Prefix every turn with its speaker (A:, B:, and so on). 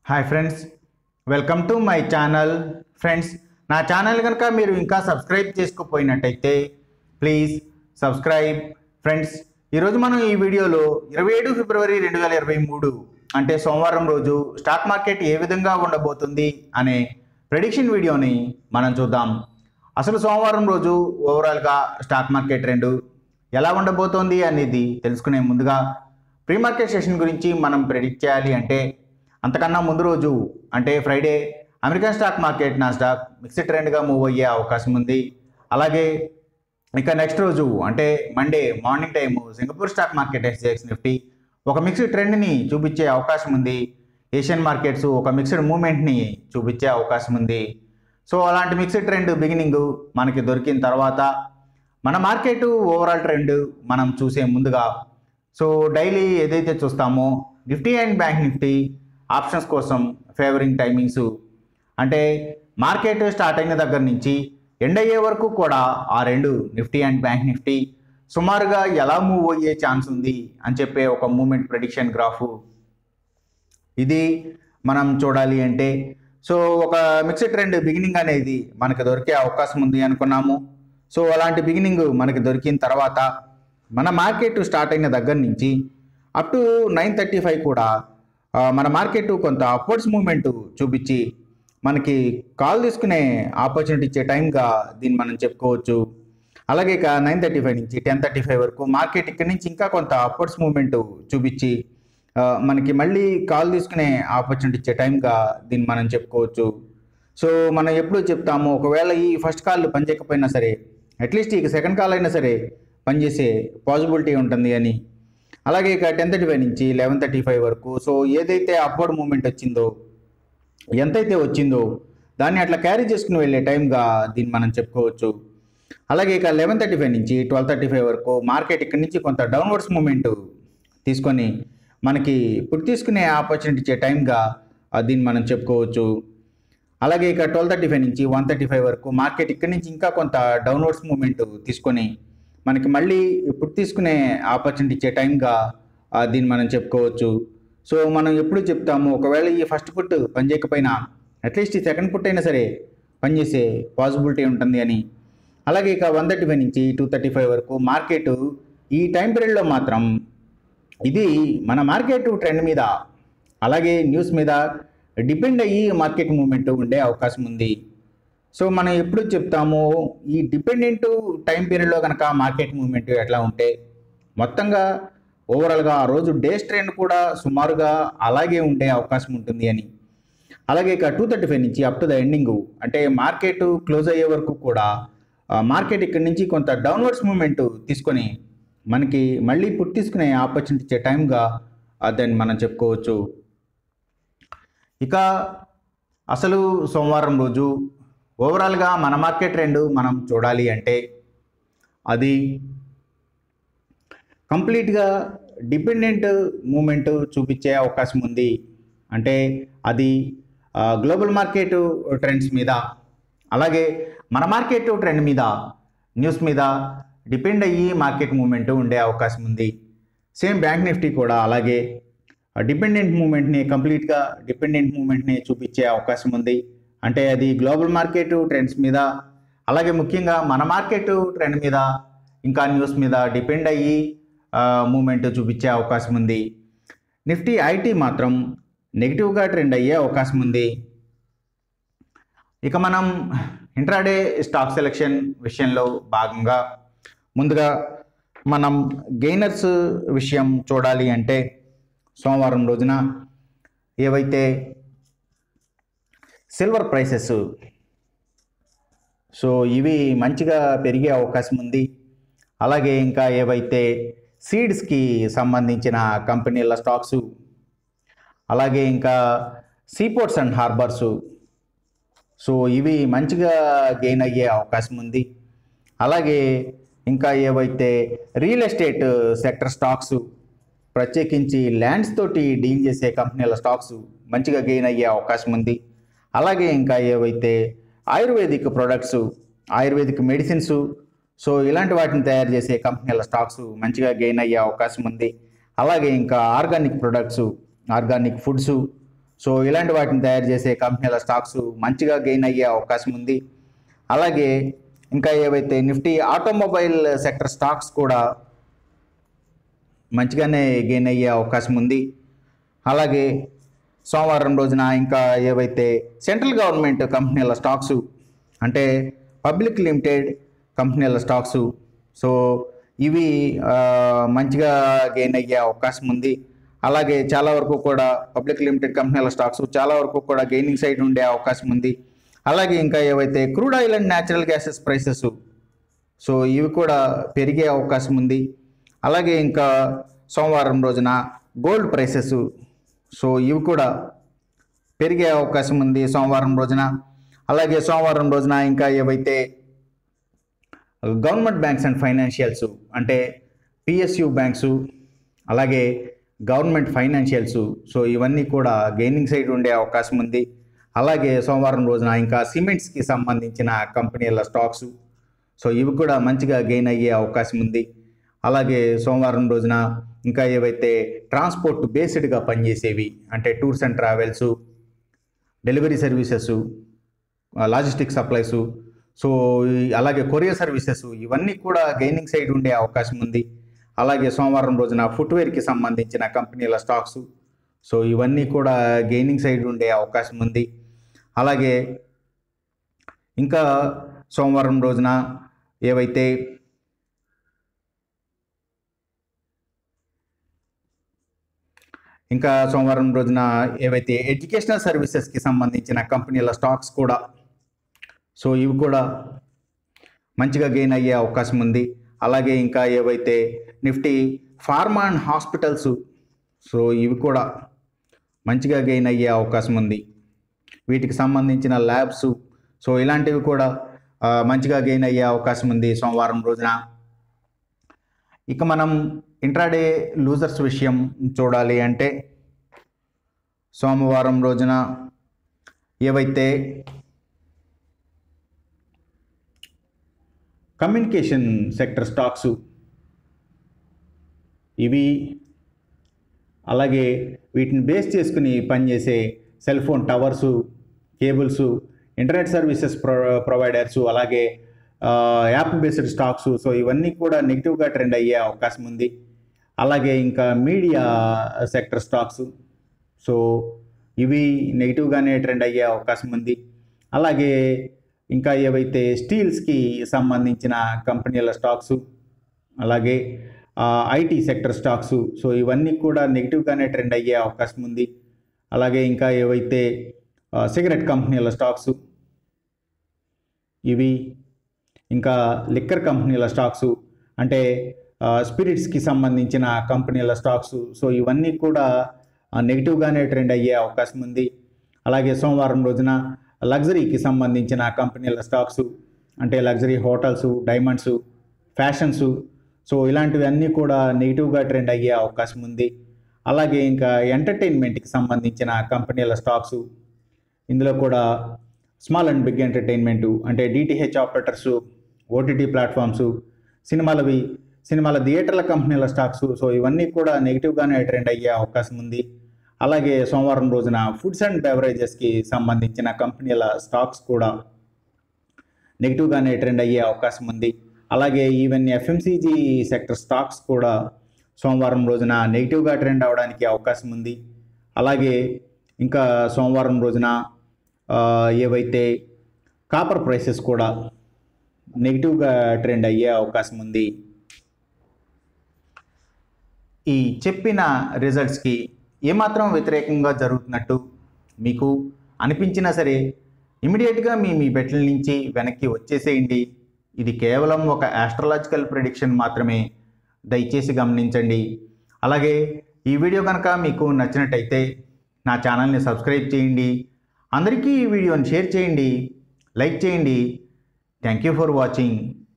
A: hi friends welcome to my channel friends నా ఛానల్ కనుక మీరు ఇంకా సబ్స్క్రైబ్ చేసుకోపోయినట్టయితే ప్లీజ్ సబ్స్క్రైబ్ ఫ్రెండ్స్ ఈరోజు మనం ఈ వీడియోలో ఇరవై ఏడు ఫిబ్రవరి రెండు వేల ఇరవై మూడు అంటే సోమవారం రోజు స్టాక్ మార్కెట్ ఏ విధంగా ఉండబోతుంది అనే ప్రెడిక్షన్ వీడియోని మనం చూద్దాం అసలు సోమవారం రోజు ఓవరాల్గా స్టాక్ మార్కెట్ రెండు ఎలా ఉండబోతోంది అనేది తెలుసుకునే ముందుగా ప్రీ మార్కెట్ సెషన్ గురించి మనం ప్రెడిక్ట్ చేయాలి అంటే అంతకన్నా ముందు రోజు అంటే ఫ్రైడే అమెరికన్ స్టాక్ మార్కెట్ నా స్టాక్ మిక్స్డ్ ట్రెండ్గా మూవ్ అయ్యే అవకాశం ఉంది అలాగే ఇక నెక్స్ట్ రోజు అంటే Monday morning time Singapore stock market SGX Nifty ఒక మిక్స్డ్ ట్రెండ్ని చూపించే అవకాశం ఉంది ఏషియన్ మార్కెట్స్ ఒక మిక్స్డ్ మూమెంట్ని చూపించే అవకాశం ఉంది సో అలాంటి మిక్స్డ్ ట్రెండ్ బిగినింగ్ మనకి దొరికిన తర్వాత మన మార్కెట్ ఓవరాల్ ట్రెండ్ మనం చూసే ముందుగా సో డైలీ ఏదైతే చూస్తామో Nifty and bank Nifty options కోసం ఫేవరింగ్ టైమింగ్స్ అంటే మార్కెట్ స్టార్ట్ అయిన దగ్గర నుంచి ఎండ్ అయ్యే వరకు కూడా ఆ రెండు నిఫ్టీ అండ్ బ్యాంక్ నిఫ్టీ సుమారుగా ఎలా మూవ్ అయ్యే ఛాన్స్ ఉంది అని చెప్పే ఒక మూమెంట్ ప్రెడిక్షన్ గ్రాఫ్ ఇది మనం చూడాలి అంటే సో ఒక మిక్స్డ్ ట్రెండ్ బిగినింగ్ అనేది మనకు దొరికే అవకాశం ఉంది అనుకున్నాము సో అలాంటి బిగినింగ్ మనకి దొరికిన తర్వాత మన మార్కెట్ స్టార్ట్ అయిన దగ్గర నుంచి up to nine thirty five కూడా ఆ, మన మార్కెట్ కొంత అప్వర్డ్స్ మూమెంట్ చూపించి మనకి కాల్ తీసుకునే ఆపర్చునిటీ ఇచ్చే టైంగా దీన్ని మనం చెప్పుకోవచ్చు అలాగే ఇక నైన్ థర్టీ ఫైవ్ నుంచి టెన్ థర్టీ ఫైవ్ వరకు మార్కెట్ ఇక్కడి నుంచి ఇంకా కొంత అప్వర్డ్స్ మూమెంట్ చూపించి ఆ, మనకి మళ్ళీ కాల్ తీసుకునే ఆపర్చునిటీ ఇచ్చే టైంగా దీన్ని మనం చెప్పుకోవచ్చు సో మనం ఎప్పుడు చెప్తాము ఒకవేళ ఈ ఫస్ట్ కాల్ పనిచేయకపోయినా సరే అట్లీస్ట్ ఇక సెకండ్ కాల్ అయినా సరే పనిచేసే పాసిబిలిటీ ఉంటుంది అని అలాగే ఇక టెన్ థర్టీ ఫైవ్ నుంచి లెవెన్ థర్టీ ఫైవ్ వరకు సో ఏదైతే అప్వర్డ్ మూమెంట్ వచ్చిందో ఎంతైతే వచ్చిందో దాన్ని అట్లా క్యారీ చేసుకుని వెళ్ళే టైంగా దీన్ని మనం చెప్పుకోవచ్చు అలాగే ఇక లెవెన్ థర్టీ ఫైవ్ నుంచి ట్వెల్వ్ థర్టీ ఫైవ్ వరకు మార్కెట్ ఇక్కడ నుంచి కొంత డౌన్వర్డ్స్ మూమెంట్ తీసుకొని మనకి ఇప్పుడు తీసుకునే ఆపర్చునిటీ ఇచ్చే టైంగా ఆ, దీన్ని మనం చెప్పుకోవచ్చు అలాగే ఇక ట్వెల్వ్ థర్టీ ఫైవ్ నుంచి వన్ థర్టీ ఫైవ్ వరకు మార్కెట్ ఇక్కడ నుంచి ఇంకా కొంత డౌన్వర్డ్స్ మూమెంట్ తీసుకొని మనకి మళ్ళీ ఇప్పుడు తీసుకునే ఆపర్చునిటీ ఇచ్చే టైంగా ఆ, దీన్ని మనం చెప్పుకోవచ్చు సో మనం ఎప్పుడు చెప్తాము ఒకవేళ ఈ ఫస్ట్ పుట్ పనిచేయకపోయినా అట్లీస్ట్ ఈ సెకండ్ పుట్ అయినా సరే పనిచేసే పాసిబిలిటీ ఉంటుంది అని అలాగే ఇక వన్ థర్టీ ఫైవ్ నుంచి టూ థర్టీ ఫైవ్ వరకు మార్కెట్ ఈ టైం పీరియడ్లో మాత్రం ఇది మన మార్కెట్ ట్రెండ్ మీద అలాగే న్యూస్ మీద డిపెండ్ అయ్యి మార్కెట్ మూమెంట్ ఉండే అవకాశం ఉంది సో మనం ఎప్పుడు చెప్తాము ఈ డిపెండెంట్ టైం పీరియడ్లో కనుక మార్కెట్ మూమెంట్ ఎట్లా ఉంటే మొత్తంగా ఓవరాల్గా ఆ రోజు డేస్ ట్రెండ్ కూడా సుమారుగా అలాగే ఉండే అవకాశం ఉంటుంది అని అలాగే ఇక టూ థర్టీ ఫైవ్ నుంచి అప్ టు ద ఎండింగ్ అంటే మార్కెట్ క్లోజ్ అయ్యే వరకు కూడా మార్కెట్ ఇక్కడ నుంచి కొంత డౌన్వర్డ్స్ మూమెంట్ తీసుకొని మనకి మళ్ళీ పుట్టి తీసుకునే ఆపర్చునిటీ ఇచ్చే టైంగా దాన్ని మనం చెప్పుకోవచ్చు ఇక అసలు సోమవారం రోజు ఓవరాల్గా మన మార్కెట్ ట్రెండ్ మనం చూడాలి అంటే అది కంప్లీట్గా డిపెండెంట్ మూమెంట్ చూపించే అవకాశం ఉంది అంటే అది ఆ, గ్లోబల్ మార్కెట్ ట్రెండ్స్ మీద అలాగే మన మార్కెట్ ట్రెండ్ మీద న్యూస్ మీద డిపెండ్ అయ్యి మార్కెట్ మూమెంట్ ఉండే అవకాశం ఉంది సేమ్ బ్యాంక్ నిఫ్టీ కూడా అలాగే డిపెండెంట్ మూమెంట్ని కంప్లీట్గా డిపెండెంట్ మూమెంట్ని చూపించే అవకాశం ఉంది అంటే అది గ్లోబల్ మార్కెట్ ట్రెండ్స్ మీద అలాగే ముఖ్యంగా మన మార్కెట్ ట్రెండ్ మీద ఇంకా న్యూస్ మీద డిపెండ్ అయ్యి మూమెంట్ చూపించే అవకాశం ఉంది నిఫ్టీ ఐటీ మాత్రం నెగిటివ్గా ట్రెండ్ అయ్యే అవకాశం ఉంది ఇక మనం ఇంట్రాడే స్టాక్ సెలెక్షన్ విషయంలో భాగంగా ముందుగా మనం గెయినర్స్ విషయం చూడాలి అంటే సోమవారం రోజున ఏవైతే సిల్వర్ ప్రైసెస్ సో ఇవి మంచిగా పెరిగే అవకాశం ఉంది అలాగే ఇంకా ఏవైతే సీడ్స్కి సంబంధించిన కంపెనీల స్టాక్స్ అలాగే ఇంకా సీపోర్ట్స్ అండ్ హార్బర్స్ సో ఇవి మంచిగా గెయిన్ అయ్యే అవకాశం ఉంది అలాగే ఇంకా ఏవైతే రియల్ ఎస్టేట్ సెక్టర్ స్టాక్స్ ప్రత్యేకించి ల్యాండ్స్ తోటి డీల్ చేసే కంపెనీల స్టాక్స్ మంచిగా గెయిన్ అయ్యే అవకాశం ఉంది అలాగే ఇంకా ఏవైతే ayurvedic products ayurvedic medicines so ఇలాంటి వాటిని తయారు చేసే కంపెనీల స్టాక్స్ మంచిగా గెయిన్ అయ్యే అవకాశం ఉంది అలాగే ఇంకా organic products organic foods so ఇలాంటి వాటిని తయారు చేసే కంపెనీల స్టాక్స్ మంచిగా గెయిన్ అయ్యే అవకాశం ఉంది అలాగే ఇంకా ఏవైతే నిఫ్టీ ఆటోమొబైల్ సెక్టర్ స్టాక్స్ కూడా మంచిగానే గెయిన్ అయ్యే అవకాశం ఉంది అలాగే సోమవారం రోజున ఇంకా ఏవైతే సెంట్రల్ గవర్నమెంట్ కంపెనీల స్టాక్స్ అంటే పబ్లిక్ లిమిటెడ్ కంపెనీల స్టాక్స్ సో ఇవి ఆ, మంచిగా గెయిన్ అయ్యే అవకాశం ఉంది అలాగే చాలా వరకు కూడా పబ్లిక్ లిమిటెడ్ కంపెనీల స్టాక్స్ చాలా వరకు కూడా గెయినింగ్ సైడ్ ఉండే అవకాశం ఉంది అలాగే ఇంకా ఏవైతే crude oil and natural gases prices so ఇవి కూడా పెరిగే అవకాశం ఉంది అలాగే ఇంకా సోమవారం రోజున గోల్డ్ ప్రైసెస్ సో ఇవి కూడా పెరిగే అవకాశం ఉంది సోమవారం రోజున అలాగే సోమవారం రోజున ఇంకా ఏవైతే గవర్నమెంట్ బ్యాంక్స్ అండ్ ఫైనాన్షియల్స్ అంటే పిఎస్యు బ్యాంక్స్ అలాగే గవర్నమెంట్ ఫైనాన్షియల్స్ సో ఇవన్నీ కూడా గెయినింగ్ సైడ్ ఉండే అవకాశం ఉంది అలాగే సోమవారం రోజున ఇంకా సిమెంట్స్కి సంబంధించిన కంపెనీల స్టాక్స్ సో ఇవి కూడా మంచిగా గెయిన్ అయ్యే అవకాశం ఉంది అలాగే సోమవారం రోజున ఇంకా ఏవైతే ట్రాన్స్పోర్ట్ బేస్డ్గా పనిచేసేవి అంటే tours and travels delivery services logistic supplies so ఈ- అలాగే కొరియర్ సర్వీసెస్ ఇవన్నీ కూడా గెయినింగ్ సైడ్ ఉండే అవకాశం ఉంది అలాగే సోమవారం రోజున ఫుట్వేర్కి సంబంధించిన కంపెనీల స్టాక్స్ సో ఇవన్నీ కూడా గెయినింగ్ సైడ్ ఉండే అవకాశం ఉంది అలాగే ఇంకా సోమవారం రోజున ఏవైతే ఇంకా సోమవారం రోజున ఏవైతే ఎడ్యుకేషనల్ సర్వీసెస్కి సంబంధించిన కంపెనీల స్టాక్స్ కూడా సో ఇవి కూడా మంచిగా గెయిన్ అయ్యే అవకాశం ఉంది అలాగే ఇంకా ఏవైతే Nifty pharma and hospitals so ఇవి కూడా మంచిగా గెయిన్ అయ్యే అవకాశం ఉంది వీటికి సంబంధించిన ల్యాబ్స్ సో ఇలాంటివి కూడా ఆ, మంచిగా గెయిన్ అయ్యే అవకాశం ఉంది సోమవారం రోజున ఇక మనం ఇంట్రాడే లూజర్స్ విషయం చూడాలి అంటే సోమవారం రోజున ఏవైతే కమ్యూనికేషన్ సెక్టర్ స్టాక్స్ ఇవి అలాగే వీటిని బేస్ చేసుకుని పనిచేసే cell phone towers cables internet services pro providers అలాగే ఆ, యాప్ బేస్డ్ స్టాక్స్ సో ఇవన్నీ కూడా నెగిటివ్గా ట్రెండ్ అయ్యే అవకాశం ఉంది అలాగే ఇంకా మీడియా సెక్టర్ స్టాక్స్ సో ఇవి నెగిటివ్గానే ట్రెండ్ అయ్యే అవకాశం ఉంది అలాగే ఇంకా ఏవైతే స్టీల్స్కి సంబంధించిన కంపెనీల స్టాక్స్ అలాగే ఐటీ సెక్టర్ స్టాక్స్ సో ఇవన్నీ కూడా నెగిటివ్గానే ట్రెండ్ అయ్యే అవకాశం ఉంది అలాగే ఇంకా ఏవైతే ఆ, సిగరెట్ కంపెనీల స్టాక్స్ ఇవి ఇంకా లిక్కర్ కంపెనీల స్టాక్స్ అంటే ఆ, స్పిరిట్స్కి సంబంధించిన కంపెనీల స్టాక్స్ సో ఇవన్నీ కూడా ఆ, నెగిటివ్గానే ట్రెండ్ అయ్యే అవకాశం ఉంది అలాగే సోమవారం రోజున లగ్జరీకి సంబంధించిన కంపెనీల స్టాక్స్ అంటే luxury hotels diamonds fashions so ఇలాంటివన్నీ కూడా నెగిటివ్గా ట్రెండ్ అయ్యే అవకాశం ఉంది అలాగే ఇంకా ఎంటర్టైన్మెంట్కి సంబంధించిన కంపెనీల స్టాక్స్ ఇందులో కూడా స్మాల్ అండ్ బిగ్ ఎంటర్టైన్మెంట్ అంటే డిటిహెచ్ ఆపరేటర్స్ ఓటీటీ ప్లాట్ఫామ్స్ సినిమాలవి సినిమాల థియేటర్ల కంపెనీల స్టాక్స్ సో ఇవన్నీ కూడా నెగిటివ్గానే ట్రెండ్ అయ్యే అవకాశం ఉంది అలాగే సోమవారం రోజున ఫుడ్స్ అండ్ బెవరేజెస్కి సంబంధించిన కంపెనీల స్టాక్స్ కూడా నెగిటివ్గానే ట్రెండ్ అయ్యే అవకాశం ఉంది అలాగే ఈవెన్ ఎఫ్ఎంసీజీ సెక్టర్ స్టాక్స్ కూడా సోమవారం రోజున నెగిటివ్గా ట్రెండ్ అవడానికి అవకాశం ఉంది అలాగే ఇంకా సోమవారం రోజున ఆ, ఏవైతే కాపర్ ప్రైసెస్ కూడా నెగిటివ్గా ట్రెండ్ అయ్యే అవకాశం ఉంది ఈ చెప్పిన రిజల్ట్స్కి ఏమాత్రం వ్యతిరేకంగా జరుగుతున్నట్టు మీకు అనిపించినా సరే ఇమీడియట్గా మీ మీ బెట్ల నుంచి వెనక్కి వచ్చేసేయండి ఇది కేవలం ఒక ఆస్ట్రలాజికల్ ప్రిడిక్షన్ మాత్రమే దయచేసి గమనించండి అలాగే ఈ వీడియో కనుక మీకు నచ్చినట్టయితే నా ఛానల్ని సబ్స్క్రైబ్ చేయండి అందరికీ ఈ వీడియోని షేర్ చేయండి లైక్ చేయండి థ్యాంక్ యూ ఫర్ వాచింగ్